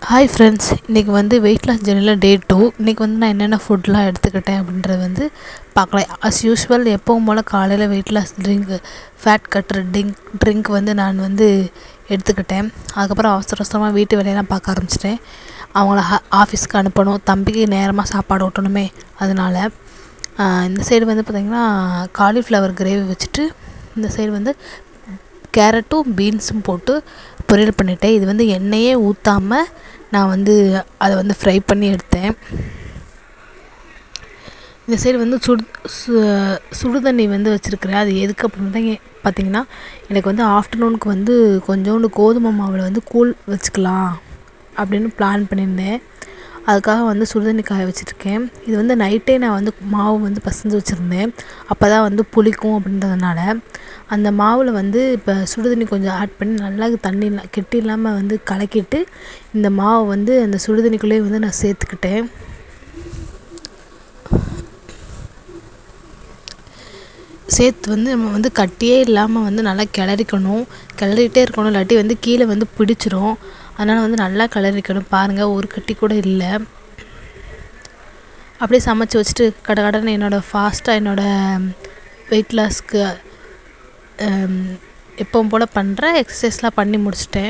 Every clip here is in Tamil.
ஹாய் ஃப்ரெண்ட்ஸ் இன்றைக்கி வந்து வெயிட் லாஸ் ஜெர்னியில் டே டூ இன்றைக்கி வந்து நான் என்னென்ன ஃபுட்லாம் எடுத்துக்கிட்டேன் அப்படின்றத வந்து பார்க்கலாம் அஸ் யூஷுவல் எப்பவும் போல் காலையில் வெயிட் லாஸ் ட்ரிங்க் ஃபேட் கட்டுற ட்ரிங்க் ட்ரிங்க் வந்து நான் வந்து எடுத்துக்கிட்டேன் அதுக்கப்புறம் அவசர அவசரமாக வீட்டு வேலையெல்லாம் பார்க்க ஆரம்பிச்சிட்டேன் அவங்கள ஹா ஆஃபீஸ்க்கு அனுப்பணும் தம்பிக்கு நேரமாக சாப்பாடு ஊட்டணுமே அதனால் இந்த சைடு வந்து பார்த்திங்கன்னா காலிஃப்ளவர் கிரேவி வச்சுட்டு இந்த சைடு வந்து கேரட்டும் பீன்ஸும் போட்டு பொரியல் பண்ணிட்டேன் இது வந்து எண்ணெயே ஊற்றாமல் நான் வந்து அதை வந்து ஃப்ரை பண்ணி எடுத்தேன் இந்த சைடு வந்து சுடு சு சுடு தண்ணி வந்து வச்சுருக்கிறேன் அது எதுக்கு அப்படின்னு தான் பார்த்தீங்கன்னா எனக்கு வந்து ஆஃப்டர்நூனுக்கு வந்து கொஞ்சோண்டு கோதுமை மாவில் வந்து கூழ் வச்சுக்கலாம் அப்படின்னு பிளான் பண்ணியிருந்தேன் அதுக்காக வந்து சுடுதண்ணி காய வச்சுருக்கேன் இது வந்து நைட்டே நான் வந்து மாவு வந்து பசஞ்சு வச்சுருந்தேன் அப்போ தான் வந்து புளிக்கும் அப்படின்றதுனால அந்த மாவில் வந்து இப்போ சுடுதண்ணி கொஞ்சம் ஆட் பண்ணி நல்லா தண்ணி கெட்டி இல்லாமல் வந்து கலக்கிட்டு இந்த மாவை வந்து அந்த சுடுதண்ணிக்குள்ளேயே வந்து நான் சேர்த்துக்கிட்டேன் சேர்த்து வந்து நம்ம வந்து கட்டியே இல்லாமல் வந்து நல்லா கிளறிக்கணும் கிளறிட்டே இருக்கணும் இல்லாட்டி வந்து கீழே வந்து பிடிச்சிரும் அதனால் வந்து நல்லா கிளறிக்கணும் பாருங்கள் ஒரு கட்டி கூட இல்லை அப்படியே சமைச்சி வச்சுட்டு கட கடன்னு என்னோடய ஃபாஸ்ட்டாக என்னோடய வெயிட் லாஸ்க்கு எப்பவும் போல் பண்ணுற எக்ஸசைஸ்லாம் பண்ணி முடிச்சிட்டேன்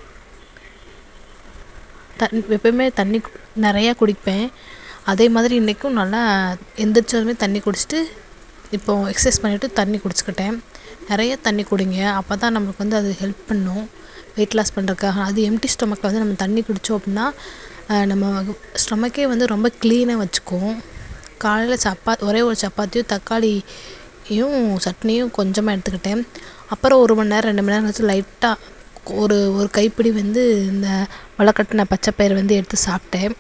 தண் எப்பயுமே தண்ணி நிறையா குடிப்பேன் அதே மாதிரி இன்றைக்கும் நல்லா எந்திரிச்சதுமே தண்ணி குடிச்சிட்டு இப்போது எக்ஸசைஸ் பண்ணிவிட்டு தண்ணி குடிச்சிக்கிட்டேன் நிறைய தண்ணி குடிங்க அப்போ தான் நம்மளுக்கு வந்து அது ஹெல்ப் பண்ணும் வெயிட் லாஸ் பண்ணுறதுக்காக அது எம்டி ஸ்டொமக்கில் வந்து நம்ம தண்ணி குடித்தோம் அப்படின்னா நம்ம ஸ்டொமக்கே வந்து ரொம்ப க்ளீனாக வச்சுக்கும் காலையில் சப்பா ஒரே ஒரு சப்பாத்தியும் தக்காளியும் சட்னியும் கொஞ்சமாக எடுத்துக்கிட்டேன் அப்புறம் ஒரு மணி நேரம் ரெண்டு மணி நேரம் கழிச்சு லைட்டாக ஒரு ஒரு கைப்பிடி வந்து இந்த வளக்கட்டின பச்சைப்பயிறு வந்து எடுத்து சாப்பிட்டேன்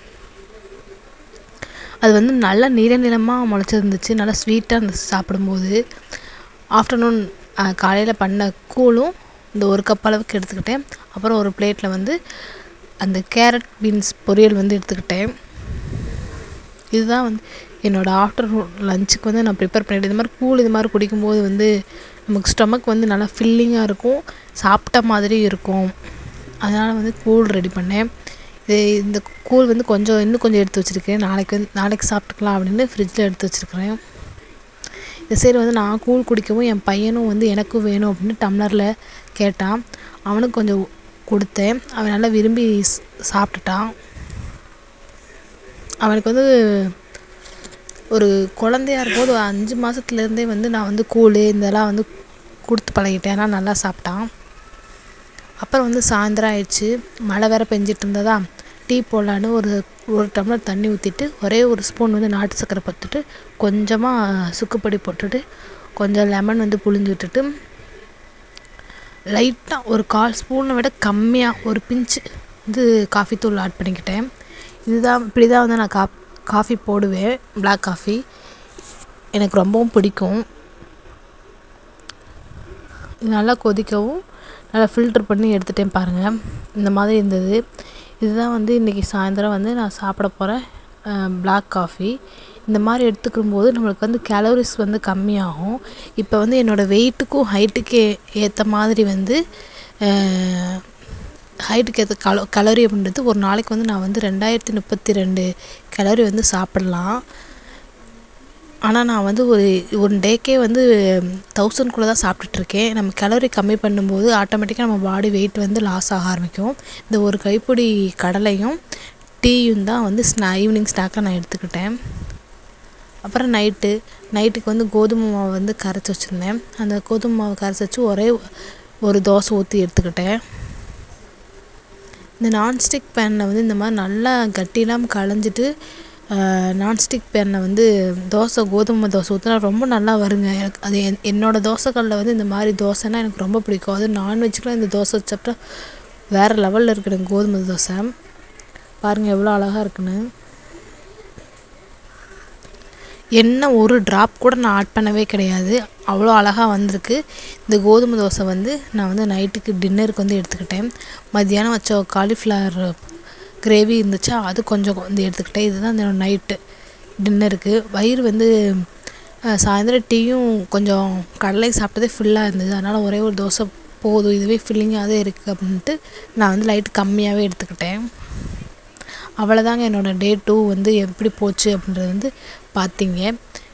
அது வந்து நல்லா நீல நிலமாக முளைச்சிருந்துச்சு நல்லா ஸ்வீட்டாக இருந்துச்சு சாப்பிடும்போது ஆஃப்டர்நூன் காலையில் பண்ண கூழும் இந்த ஒரு கப் அளவுக்கு எடுத்துக்கிட்டேன் அப்புறம் ஒரு பிளேட்டில் வந்து அந்த கேரட் பீன்ஸ் பொரியல் வந்து எடுத்துக்கிட்டேன் இதுதான் வந்து என்னோடய ஆஃப்டர்நூன் லஞ்சுக்கு வந்து நான் ப்ரிப்பேர் பண்ணிவிட்டு இது மாதிரி கூழ் இது மாதிரி குடிக்கும்போது வந்து நமக்கு ஸ்டொமக் வந்து நல்லா ஃபில்லிங்காக இருக்கும் சாப்பிட்ட மாதிரி இருக்கும் அதனால் வந்து கூழ் ரெடி பண்ணேன் இது இந்த கூழ் வந்து கொஞ்சம் இன்னும் கொஞ்சம் எடுத்து வச்சுருக்கேன் நாளைக்கு வந்து நாளைக்கு சாப்பிட்டுக்கலாம் அப்படின்னு ஃப்ரிட்ஜில் எடுத்து வச்சுருக்கிறேன் இந்த சைடு வந்து நான் கூழ் குடிக்கவும் என் பையனும் வந்து எனக்கும் வேணும் அப்படின்னு டம்ளரில் கேட்டான் அவனுக்கு கொஞ்சம் கொடுத்தேன் அவன் நல்லா விரும்பி சாப்பிட்டுட்டான் அவனுக்கு வந்து ஒரு குழந்தையா இருக்கும்போது ஒரு அஞ்சு மாதத்துலேருந்தே வந்து நான் வந்து கூழ் இதெல்லாம் வந்து கொடுத்து பழகிட்டேன் ஆனால் நல்லா சாப்பிட்டான் அப்புறம் வந்து சாயந்தரம் ஆயிடுச்சு மழை வேறு பெஞ்சிட்டு இருந்ததா டீ போடலான்னு ஒரு ஒரு டம்ளர் தண்ணி ஊற்றிட்டு ஒரே ஒரு ஸ்பூன் வந்து நாட்டு சர்க்கரை பத்துட்டு கொஞ்சமாக சுக்குப்பொடி போட்டுட்டு கொஞ்சம் லெமன் வந்து புழிஞ்சு விட்டுட்டு லைட்டாக ஒரு கால் ஸ்பூனை விட கம்மியாக ஒரு பிஞ்சு வந்து காஃபி தூள் ஆட் பண்ணிக்கிட்டேன் இதுதான் இப்படி தான் வந்து நான் கா காஃபி போடுவேன் பிளாக் காஃபி எனக்கு ரொம்பவும் பிடிக்கும் இது நல்லா கொதிக்கவும் நல்லா ஃபில்ட்ரு பண்ணி எடுத்துகிட்டேன் பாருங்கள் இந்த மாதிரி இருந்தது இதுதான் வந்து இன்றைக்கி சாயந்தரம் வந்து நான் சாப்பிட போகிறேன் பிளாக் காஃபி இந்த மாதிரி எடுத்துக்கும் போது நம்மளுக்கு வந்து கேலரிஸ் வந்து கம்மியாகும் இப்போ வந்து என்னோடய வெயிட்டுக்கும் ஹைட்டுக்கு ஏற்ற மாதிரி வந்து ஹைட்டுக்கு ஏற்ற கலோ கலோரி அப்படின்றது ஒரு நாளைக்கு வந்து நான் வந்து ரெண்டாயிரத்தி முப்பத்தி ரெண்டு கலோரி வந்து சாப்பிட்லாம் ஆனால் நான் வந்து ஒரு ஒன் டேக்கே வந்து தௌசண்ட்குள்ளே தான் சாப்பிட்டுட்ருக்கேன் நம்ம கலோரி கம்மி பண்ணும்போது ஆட்டோமேட்டிக்காக நம்ம பாடி வெயிட் வந்து லாஸ் ஆக ஆரம்பிக்கும் இந்த ஒரு கைப்பிடி கடலையும் டீயும் தான் வந்து ஸ்நா ஈவினிங் ஸ்நாக்காக நான் எடுத்துக்கிட்டேன் அப்புறம் நைட்டு நைட்டுக்கு வந்து கோதுமை மாவு வந்து கரைச்சி வச்சுருந்தேன் அந்த கோதுமை மாவு கரைச்சி வச்சு ஒரே ஒரு தோசை ஊற்றி எடுத்துக்கிட்டேன் இந்த நான்ஸ்டிக் பேனில் வந்து இந்த மாதிரி நல்லா கட்டிலாம் களைஞ்சிட்டு நான்ஸ்டிக் பேனில் வந்து தோசை கோதுமை தோசை ஊற்றினா ரொம்ப நல்லா வருங்க எனக்கு அது என் என்னோடய தோசைக்கல்லில் வந்து இந்த மாதிரி தோசைனா எனக்கு ரொம்ப பிடிக்கும் அது நான்வெஜ்க்குலாம் இந்த தோசை சாப்பிட்டா வேறு லெவலில் இருக்குது எனக்கு கோதுமை தோசை பாருங்கள் எவ்வளோ அழகாக இருக்குன்னு எண்ணெய் ஒரு ட்ராப் கூட நான் ஆட் பண்ணவே கிடையாது அவ்வளோ அழகாக வந்திருக்கு இந்த கோதுமை தோசை வந்து நான் வந்து நைட்டுக்கு டின்னருக்கு வந்து எடுத்துக்கிட்டேன் மத்தியானம் வச்ச காலிஃப்ளவர் கிரேவி இருந்துச்சா அது கொஞ்சம் வந்து எடுத்துக்கிட்டேன் இதுதான் என்னோட நைட்டு டின்னருக்கு வயிறு வந்து சாயந்தரம் டீயும் கொஞ்சம் கடலை சாப்பிட்டதே ஃபுல்லாக இருந்தது அதனால் ஒரே ஒரு தோசை போதும் இதுவே ஃபில்லிங்காக தான் இருக்குது அப்படின்ட்டு நான் வந்து லைட் கம்மியாகவே எடுத்துக்கிட்டேன் அவ்வளோதாங்க என்னோடய டே டூ வந்து எப்படி போச்சு அப்படின்றது வந்து பார்த்தீங்க